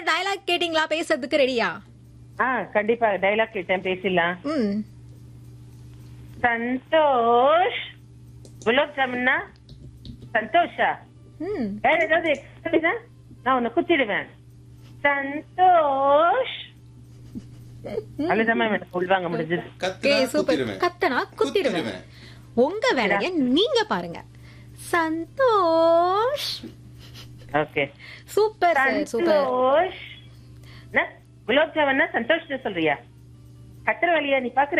Sir dialogue கேட்டிங்களா பேசுறதுக்கு ரெடியா ஆ கண்டிப்பா டைலாக் கேட்டேன் பேசிடலாம் ம் சந்தோஷ் குலோப் ஜாமுன்னா சந்தோஷா ம் வேற ஏதாவது எக்ஸ்ட்ரா நான் உன்னை குத்திடுவேன் சந்தோஷ் அவ்வளவுதான் மேம் எனக்கு உள்வாங்க முடிஞ்சது ஓகே கத்துனா சூப்பர் குத்திடுவேன். கத்தனா குத்திடுவேன் குத்திடுவேன். உங்க வேலைய நீங்க பாருங்க Santosh okay super sir super Santosh என்ன? குலோப் ஜாமுன்னா சந்தோஷ் சொல்றியா கத்துற வழியா நீ பாக்குற